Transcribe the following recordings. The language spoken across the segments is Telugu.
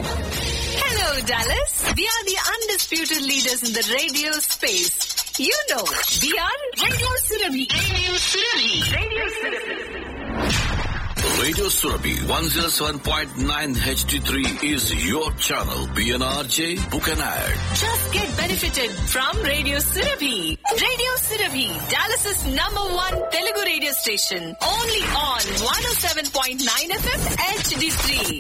Hello, Dallas. We are the undisputed leaders in the radio space. You know, we are Radio Surabhi. Radio Surabhi. Radio Surabhi. Radio Surabhi 107.9 HD3 is your channel. PNRJ, book an ad. Just get benefited from Radio Surabhi. Radio Surabhi, Dallas's number one Telugu radio station. Only on 107.9 FM HD3.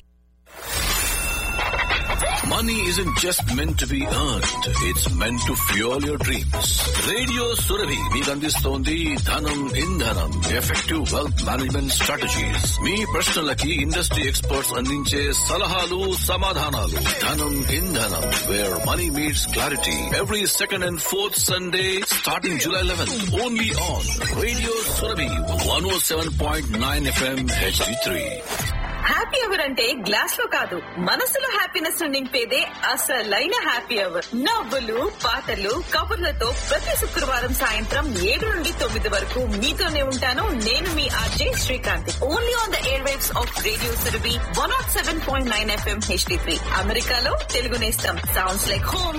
Money isn't just meant to be earned. It's meant to fuel your dreams. Radio Surabhi మీకు అందిస్తోంది Dhanam Indhanam effective wealth management strategies మీ ప్రశ్నలకి ఇండస్ట్రీ ఎక్స్పర్ట్స్ అందించే సలహాలు సమాధానాలు Dhanam Indhanam where money meets clarity every second and fourth Sunday starting July eleven only on radio Surabhi one O seven point nine FM HD three happy hour అంటే గ్లాస్ లో కాదు మనసులో హ్యాపీనెస్ ను నింపేదే అసలైన హ్యాపీ అవర్ నవ్వులు పాటలు కబుర్లతో ప్రతి శుక్రవారం సాయంత్రం ఏడు నుండి తొమ్మిది వరకు మీతోనే ఉంటాను నేను మీ RJ Srikanth only on the airwaves of radio Surabhi one nought seven point nine FM HD three అమెరికాలో తెలుగు నేస్తం సౌండ్స్ లైక్ హోమ్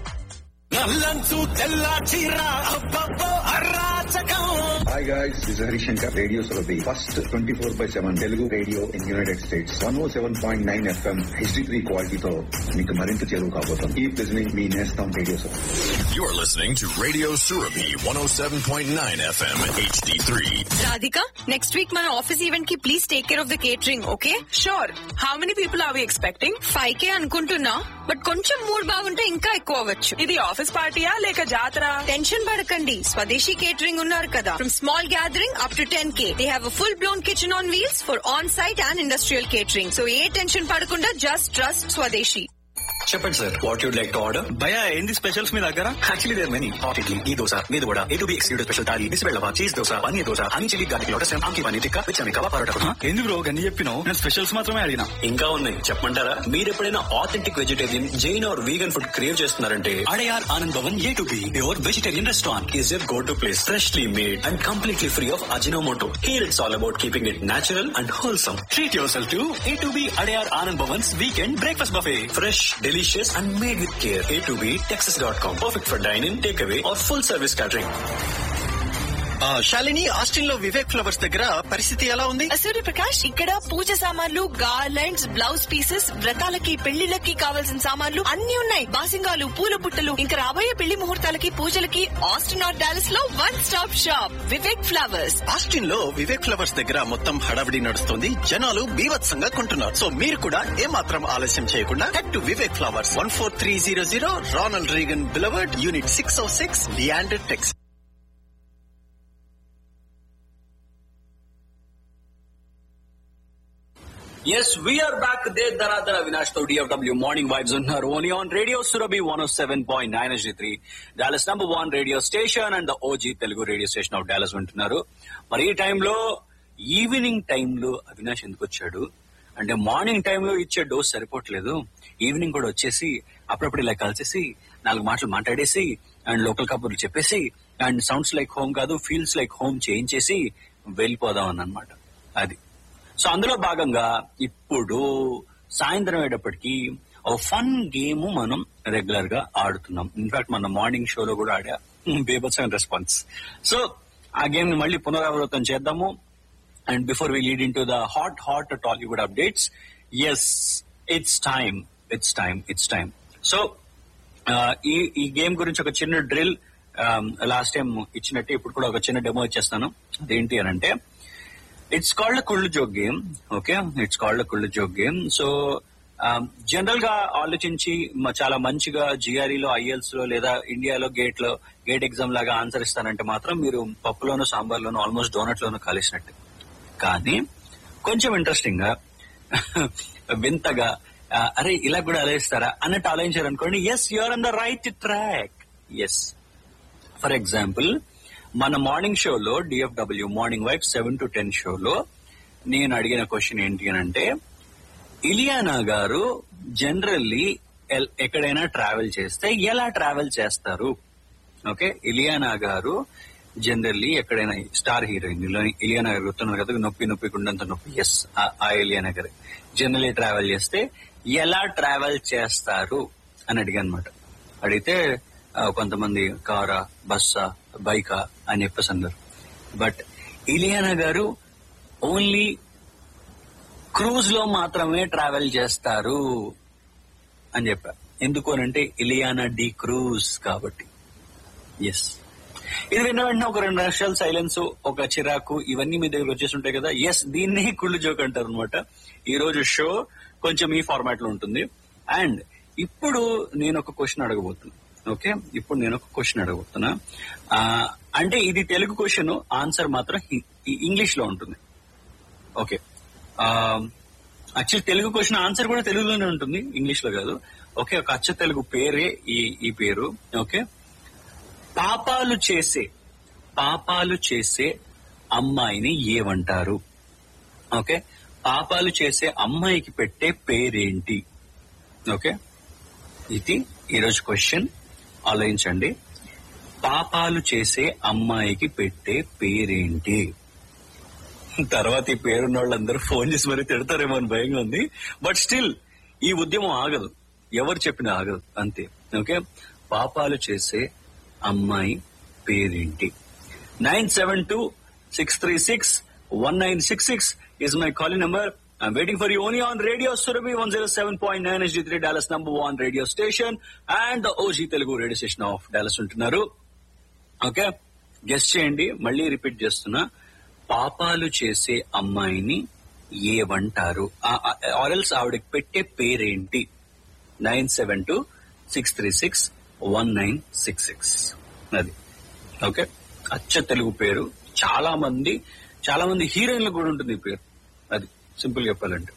నల్లంచు తెల్ల చీర అబ్బబ్బో అరాచకం Hi guys, this is Hari Shankar, Radio Surabhi. First 24 by 7 Telugu radio in United States. 107.9 FM HD3 క్వాలిటీతో మీకు మరింత చేరువు కాబోతాం కీప్ లిజనింగ్ మీ నేస్తాం radio Surabhi You're listening to Radio Surabhi 107.9 FM HD3. Radhika, next week మన ఆఫీస్ ఈవెంట్ కి please take care of the catering okay sure how many people are we expecting five K అనుకుంటున్నా బట్ కొంచెం మూడ్ బాగుంటే ఇంకా ఎక్కువ అవ్వచ్చు ఇది ఆఫీస్ పార్టీయా లేక జాతర టెన్షన్ పడకండి స్వదేశీ కేటరింగ్ ఉన్నారు కదా from small gathering up to ten K they have full blown kitchen on wheels for on site and industrial catering so ఏ టెన్షన్ పడకుండా జస్ట్ ట్రస్ట్ స్వదేశీ చెప్పండి sir what you'd like to order భయ ఏంది స్పెషల్స్ మీ దగ్గర actually there many hot idli ఈ దోశ మీద కూడా A two B excluded special thali బిస్బెల్లవా cheese dosa paneer dosa honey chilli garlic lotus ఆమ్కి పన్నీర్ టిక్కా విచమి కవా పరోటా ఏంది బ్రో గన్ని చెప్పినావు నేను స్పెషల్స్ మాత్రమే అడిగినా ఇంకా ఉన్నాయి చెప్పమంటారా మీరు ఎప్పుడైనా authentic vegetarian Jain or vegan food create చేస్తున్నారంటే Adyar Anand Bhavan A two B your vegetarian restaurant is your go to place freshly made and completely free of Ajinomoto here it's all about keeping it natural and wholesome treat yourself to A two B Adyar Anand Bhavan's weekend breakfast buffet fresh delicious and made with care A two B Texas dot com perfect for dyne in takeaway or full service catering Shalini Austin లో వివేక్ ఫ్లవర్స్ దగ్గర పరిస్థితి ఎలా ఉంది సూర్యప్రకాష్ ఇక్కడ పూజ సామాన్లు గార్లెండ్స్ బ్లౌజ్ పీసెస్ వ్రతాలకి పెళ్లిళ్ళకి కావాల్సిన సామాన్లు అన్ని ఉన్నాయి బాసింగాలు పూల బుట్టలు ఇంకా రాబోయే పెళ్లి ముహూర్తాలకి పూజలకి ఆస్టిన్ ఆర్ డాలస్ లో one stop shop Vivek Flowers Austin లో వివేక్ ఫ్లవర్స్ దగ్గర మొత్తం హడావిడి నడుస్తుంది జనాలు బీభత్సంగా కొంటున్నారు సో మీరు కూడా ఏమాత్రం ఆలస్యం చేయకుండా head to Vivek Flowers one four three zero zero Ronald Reagan boulevard unit six O six Leander Tex Yes, we are back. There, Dharadhara Vinash to DFW Morning Vibes on her only on Radio Surabhi 107.9 HD3, Dallas number one radio station and the OG Telugu radio station of Dallas వింటున్నారు మరి ఈ టైంలో ఈవినింగ్ టైంలో అవినాష్ ఎందుకు వచ్చాడు అంటే మార్నింగ్ టైంలో ఇచ్చే డోస్ సరిపోవట్లేదు ఈవినింగ్ కూడా వచ్చేసి అప్పుడప్పుడు ఇలా కలిసేసి నాలుగు మాటలు మాట్లాడేసి అండ్ లోకల్ కబుర్లు చెప్పేసి అండ్ సౌండ్స్ లైక్ హోమ్ కాదు ఫీల్స్ లైక్ హోమ్ చేయించేసి వెళ్ళిపోదాం అన్నమాట అది సో అందులో భాగంగా ఇప్పుడు సాయంత్రం అయ్యేటప్పటికి ఒక ఫన్ గేమ్ మనం రెగ్యులర్ గా ఆడుతున్నాం ఇన్ఫాక్ట్ మన మార్నింగ్ షోలో కూడా ఆడా బేబత్సమైన రెస్పాన్స్ సో ఆ గేమ్ ని మళ్ళీ పునరావృతం చేద్దాము and before we lead into the hot hot Tollywood updates yes it's time it's time it's time so ఈ ఈ గేమ్ గురించి ఒక చిన్న డ్రిల్ లాస్ట్ టైం ఇచ్చినట్టు ఇప్పుడు కూడా ఒక చిన్న డెమో ఇచ్చేస్తాను అదేంటి అని అంటే ఇట్స్ కాల్డ్ కుళ్ళు joke game okay it's called కుళ్ళు జోక్ గేమ్ సో జనరల్ గా ఆలోచించి మ- చాలా మంచిగా జిఆర్ఈలో ఐఎల్స్ లో లేదా ఇండియాలో గేట్ లో గేట్ ఎగ్జామ్ లాగా ఆన్సర్ ఇస్తానంటే మాత్రం మీరు పప్పులోను సాంబార్లోను ఆల్మోస్ట్ డోనట్ లోను కలిసినట్టు కానీ కొంచెం ఇంట్రెస్టింగ్ గా వింతగా ఆ, అరే ఇలా కూడా ఆలోచిస్తారా అన్నట్టు ఆలోచించారు అనుకోండి yes you're on the right track yes for example మన మార్నింగ్ షోలో DFW morning vibe seven to ten షోలో నేను అడిగిన క్వశ్చన్ ఏంటి అని అంటే ఇలియానా గారు జనరల్లీ ఎక్కడైనా ట్రావెల్ చేస్తే ఎలా ట్రావెల్ చేస్తారు ఓకే ఇలియానా గారు జనరల్లీ ఎక్కడైనా స్టార్ హీరోయిన్ ఇలియానా గారు గుర్తున్నారు కదా నొప్పి నొప్పి గుండంత నొప్పి ఎస్ ఆ ఇలియానా గారు జనరల్లీ ట్రావెల్ చేస్తే ఎలా ట్రావెల్ చేస్తారు అని అడిగా అనమాట అడిగితే ఆ, కొంతమంది కారా బస్సా బైకా అని చెప్పేసి అన్నారు బట్ ఇలియానా గారు ఓన్లీ క్రూజ్ లో మాత్రమే ట్రావెల్ చేస్తారు అని చెప్పా ఎందుకు అనంటే ఇలియానా డి క్రూజ్ కాబట్టి ఎస్ ఇది విన్న వెంటనే ఒక రెండు నిమిషాలు సైలెన్స్ ఒక చిరాకు ఇవన్నీ మీ దగ్గర వచ్చేసి ఉంటాయి కదా ఎస్ దీన్ని కుళ్ళు జోక్ అంటారు అనమాట ఈ రోజు షో కొంచెం ఈ ఫార్మాట్ లో ఉంటుంది అండ్ ఇప్పుడు నేను ఒక క్వశ్చన్ అడగబోతున్నా ఓకే ఇప్పుడు నేను ఒక క్వశ్చన్ అడగబోతున్నా ఆ, అంటే ఇది తెలుగు క్వశ్చన్ ఆన్సర్ మాత్రం ఇంగ్లీష్ లో ఉంటుంది okay actually Telugu question answer కూడా తెలుగులోనే ఉంటుంది ఇంగ్లీష్ లో కాదు ఓకే ఒక అచ్చ తెలుగు పేరే ఈ ఈ పేరు ఓకే పాపాలు చేసే పాపాలు చేసే అమ్మాయిని ఏమంటారు ఓకే పాపాలు చేసే అమ్మాయికి పెట్టే పేరేంటి ఓకే ఇది ఈరోజు క్వశ్చన్ ఆలోచించండి పాపాలు చేసే అమ్మాయికి పెట్టే పేరేంటి తర్వాత ఈ పేరున్న వాళ్ళందరూ ఫోన్ చేసి మరి తిడతారేమో అని భయంగా ఉంది బట్ స్టిల్ ఈ ఉద్యమం ఆగదు ఎవరు చెప్పినా ఆగదు అంతే ఓకే పాపాలు చేసే అమ్మాయి పేరేంటి nine seven two six three six one nine six six is my calling number I'm waiting for you only on radio Surabhi one zero seven point nine S three Dallas number one radio station and the OG Telugu radio station of Dallas ఉంటున్నారు ఓకే గెస్ట్ చేయండి మళ్ళీ రిపీట్ చేస్తున్నా పాపాలు చేసే అమ్మాయిని ఏమంటారు ఆరల్స్ ఆవిడకి పెట్టే పేరేంటి nine seven two six three six one nine six six అది ఓకే అచ్చ తెలుగు పేరు చాలా మంది చాలా మంది హీరోయిన్లకు కూడా ఉంటుంది ఈ పేరు అది సింపుల్ చెప్పాలంటే